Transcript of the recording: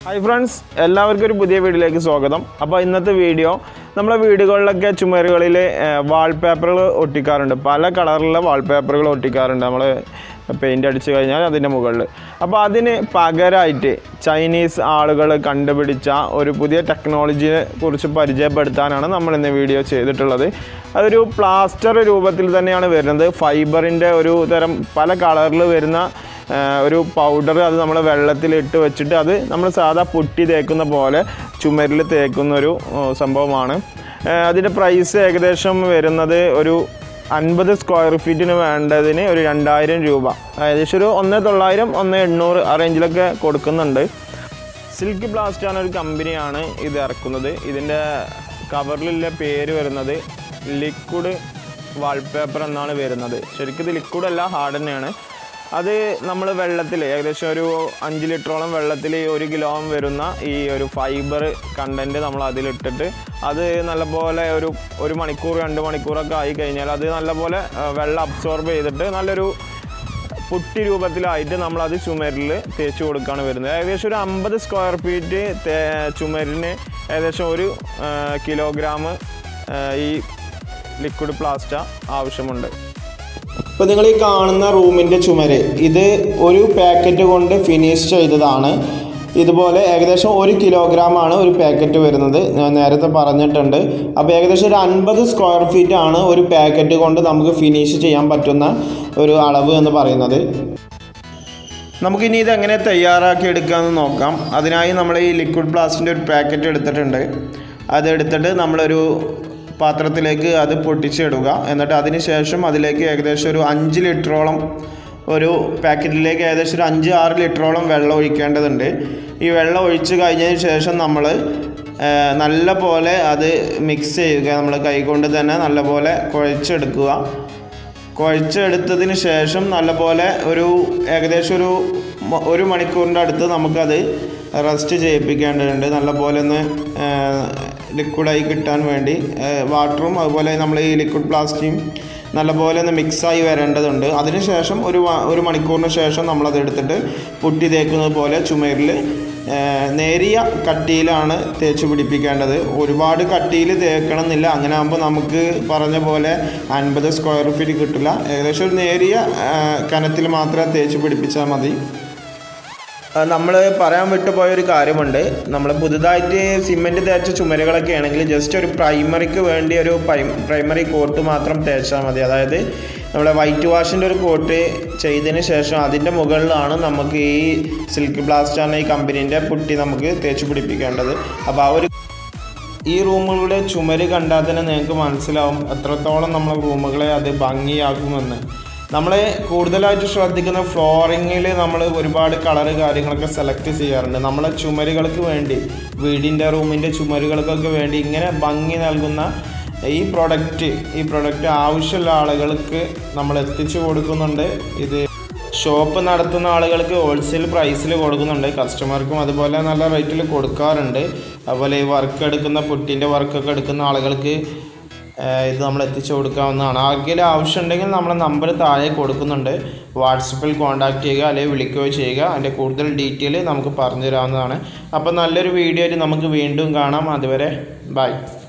hi friends എല്ലാവർക്കും ഒരു പുതിയ വീഡിയോയിലേക്ക് സ്വാഗതം അപ്പോൾ ഇന്നത്തെ വീഡിയോ നമ്മളെ വീടുകളിലൊക്കെ ചുമരുകളിൽ വാൾപേപ്പറുകൾ ഒട്ടിക്കാറുണ്ട് പല കളറിലുള്ള വാൾപേപ്പറുകൾ ഒട്ടിക്കാറുണ്ട് നമ്മൾ പെയിൻ്റ് അടിച്ചു കഴിഞ്ഞാൽ അതിൻ്റെ മുകളിൽ അപ്പോൾ അതിന് പകരമായിട്ട് ചൈനീസ് ആളുകൾ കണ്ടുപിടിച്ച ഒരു പുതിയ ടെക്നോളജിയെ കുറിച്ച് പരിചയപ്പെടുത്താനാണ് നമ്മൾ ഇന്ന് വീഡിയോ ചെയ്തിട്ടുള്ളത് അതൊരു പ്ലാസ്റ്റർ രൂപത്തിൽ തന്നെയാണ് വരുന്നത് ഫൈബറിൻ്റെ ഒരു തരം പല കളറിൽ വരുന്ന ആ, ഒരു പൗഡർ അത് നമ്മൾ വെള്ളത്തിലിട്ട് വെച്ചിട്ട് അത് നമ്മൾ സാധാ പൊട്ടി തേക്കുന്ന പോലെ ചുമരിൽ തേക്കുന്ന ഒരു ആ, സംഭവമാണ് ആ, അതിൻ്റെ പ്രൈസ് ഏകദേശം വരുന്നത് ഒരു അൻപത് സ്ക്വയർ ഫീറ്റിന് വേണ്ടതിന് ഒരു രണ്ടായിരം രൂപ ഏകദേശം ഒരു ഒന്ന് തൊള്ളായിരം ഒന്ന് എണ്ണൂറ് ആ റേഞ്ചിലൊക്കെ കൊടുക്കുന്നുണ്ട് സിൽക്ക് ബ്ലാസ്റ്റ് ആണ് ഒരു കമ്പനിയാണ് ഇത് ഇറക്കുന്നത് ഇതിൻ്റെ കവറിലുള്ള പേര് വരുന്നത് ലിക്വിഡ് വാൾപേപ്പർ എന്നാണ് വരുന്നത് ശരിക്കും ഇത് ലിക്വിഡ് അല്ല ഹാർഡ് തന്നെയാണ് അത് നമ്മൾ വെള്ളത്തിൽ ഏകദേശം ഒരു അഞ്ച് ലിറ്ററോളം വെള്ളത്തിൽ ഒരു കിലോ വരുന്ന ഈ ഒരു ഫൈബർ കണ്ടൻറ്റ് നമ്മൾ അതിലിട്ടിട്ട് അത് നല്ലപോലെ ഒരു ഒരു മണിക്കൂർ രണ്ട് മണിക്കൂറൊക്കെ ആയി കഴിഞ്ഞാൽ അത് നല്ലപോലെ ആ, വെള്ളം അബ്സോർബ് ചെയ്തിട്ട് നല്ലൊരു പുട്ടി രൂപത്തിലായിട്ട് നമ്മളത് ചുമരിൽ തേച്ച് കൊടുക്കുകയാണ് വരുന്നത് ഏകദേശം ഒരു അമ്പത് സ്ക്വയർ ഫീറ്റ് തേ ചുമരിന് ഏകദേശം ഒരു കിലോഗ്രാം ഈ ലിക്വിഡ് പ്ലാസ്റ്റ ആവശ്യമുണ്ട് ഇപ്പോൾ നിങ്ങൾ ഈ കാണുന്ന റൂമിൻ്റെ ചുമര് ഇത് ഒരു പാക്കറ്റ് കൊണ്ട് ഫിനിഷ് ചെയ്തതാണ് ഇതുപോലെ ഏകദേശം ഒരു കിലോഗ്രാം ആണ് ഒരു പാക്കറ്റ് വരുന്നത് ഞാൻ നേരത്തെ പറഞ്ഞിട്ടുണ്ട് അപ്പോൾ ഏകദേശം ഒരു അൻപത് സ്ക്വയർ ഫീറ്റ് ആണ് ഒരു പാക്കറ്റ് കൊണ്ട് നമുക്ക് ഫിനിഷ് ചെയ്യാൻ പറ്റുന്ന ഒരു അളവ് എന്ന് പറയുന്നത് നമുക്കിനി ഇത് എങ്ങനെ തയ്യാറാക്കി എടുക്കാമെന്ന് നോക്കാം അതിനായി നമ്മൾ ഈ ലിക്വിഡ് പ്ലാസ്റ്റിൻ്റെ ഒരു പാക്കറ്റ് എടുത്തിട്ടുണ്ട് അതെടുത്തിട്ട് നമ്മളൊരു പാത്രത്തിലേക്ക് അത് പൊട്ടിച്ചിടുക എന്നിട്ട് അതിന് ശേഷം അതിലേക്ക് ഏകദേശം ഒരു അഞ്ച് ലിറ്ററോളം ഒരു പാക്കറ്റിലേക്ക് ഏകദേശം ഒരു അഞ്ച് ആറ് ലിറ്ററോളം വെള്ളം ഒഴിക്കേണ്ടതുണ്ട് ഈ വെള്ളം ഒഴിച്ച് കഴിഞ്ഞതിന് ശേഷം നമ്മൾ നല്ല പോലെ അത് മിക്സ് ചെയ്യുക നമ്മൾ കൈകൊണ്ട് തന്നെ നല്ലപോലെ കുഴച്ചെടുക്കുക കുഴച്ചെടുത്തതിന് ശേഷം നല്ലപോലെ ഒരു ഏകദേശം ഒരു മ- ഒരു മണിക്കൂറിൻ്റെ അടുത്ത് നമുക്കത് റെസ്റ്റ് ചെയ്യിപ്പിക്കേണ്ടതുണ്ട് നല്ലപോലെ ഒന്ന് ലിക്വിഡായി കിട്ടാൻ വേണ്ടി വാട്ടറും അതുപോലെ നമ്മൾ ഈ ലിക്വിഡ് പ്ലാസ്റ്റിക്കും നല്ലപോലെ ഒന്ന് മിക്സായി വരേണ്ടതുണ്ട് അതിനുശേഷം ഒരു വ- ഒരു മണിക്കൂറിന് ശേഷം നമ്മളത് എടുത്തിട്ട് പുട്ടി തേക്കുന്നത് പോലെ ചുമരിൽ നേരിയ കട്ടിയിലാണ് തേച്ച് പിടിപ്പിക്കേണ്ടത് ഒരുപാട് കട്ടിയിൽ തേക്കണം എന്നില്ല അങ്ങനെ ആകുമ്പോൾ നമുക്ക് പറഞ്ഞ പോലെ അൻപത് സ്ക്വയർ ഫീറ്റ് കിട്ടില്ല ഏകദേശം ഒരു നേരിയ ആ, കനത്തിൽ മാത്രം തേച്ച് പിടിപ്പിച്ചാൽ മതി നമ്മൾ പറയാൻ വിട്ടുപോയ ഒരു കാര്യമുണ്ട് നമ്മൾ പുതുതായിട്ട് സിമെൻറ്റ് തേച്ച ചുമരുകളൊക്കെ ആണെങ്കിൽ ജസ്റ്റ് ഒരു പ്രൈമറിക്ക് വേണ്ടി ഒരു പ്രൈമറി കോട്ട് മാത്രം തേച്ചാൽ മതി അതായത് നമ്മളെ വൈറ്റ് വാഷിൻ്റെ ഒരു കോട്ട് ചെയ്തതിന് ശേഷം അതിൻ്റെ മുകളിലാണ് നമുക്ക് ഈ സിൽക്ക് ബ്ലാസ്റ്റ് ആണ് ഈ കമ്പനീൻ്റെ പുട്ടി നമുക്ക് തേച്ച് പിടിപ്പിക്കേണ്ടത് അപ്പോൾ ആ ഒരു ഈ റൂമുകളുടെ ചുമര് കണ്ടാൽ തന്നെ നിങ്ങൾക്ക് മനസ്സിലാവും എത്രത്തോളം നമ്മൾ റൂമുകളെ അത് ഭംഗിയാക്കുമെന്ന് നമ്മൾ കൂടുതലായിട്ട് ശ്രദ്ധിക്കുന്ന ഫ്ലോറിങ്ങിൽ നമ്മൾ ഒരുപാട് കളറ് കാര്യങ്ങളൊക്കെ സെലക്ട് ചെയ്യാറുണ്ട് നമ്മളെ ചുമരുകൾക്ക് വേണ്ടി വീടിൻ്റെ റൂമിൻ്റെ ചുമരുകൾക്കൊക്കെ വേണ്ടി ഇങ്ങനെ ഭംഗി നൽകുന്ന ഈ പ്രൊഡക്റ്റ് ഈ പ്രൊഡക്റ്റ് ആവശ്യമുള്ള ആളുകൾക്ക് നമ്മൾ എത്തിച്ചു കൊടുക്കുന്നുണ്ട് ഇത് ഷോപ്പ് നടത്തുന്ന ആളുകൾക്ക് ഹോൾസെയിൽ പ്രൈസിൽ കൊടുക്കുന്നുണ്ട് കസ്റ്റമർക്കും അതുപോലെ നല്ല റേറ്റിൽ കൊടുക്കാറുണ്ട് അതുപോലെ ഈ വർക്ക് എടുക്കുന്ന പുട്ടിൻ്റെ വർക്കൊക്കെ എടുക്കുന്ന ആളുകൾക്ക് ഏഹ്, ഇത് നമ്മൾ എത്തിച്ചു കൊടുക്കാവുന്നതാണ് ആർക്കെങ്കിലും ആവശ്യമുണ്ടെങ്കിൽ നമ്മളെ നമ്പർ താഴെ കൊടുക്കുന്നുണ്ട് വാട്സപ്പിൽ കോൺടാക്റ്റ് ചെയ്യുക അല്ലെങ്കിൽ വിളിക്കുകയോ ചെയ്യുക അതിൻ്റെ കൂടുതൽ ഡീറ്റെയിൽ നമുക്ക് പറഞ്ഞു തരാവുന്നതാണ് അപ്പോൾ നല്ലൊരു വീഡിയോ ആയിട്ട് നമുക്ക് വീണ്ടും കാണാം അതുവരെ ബൈ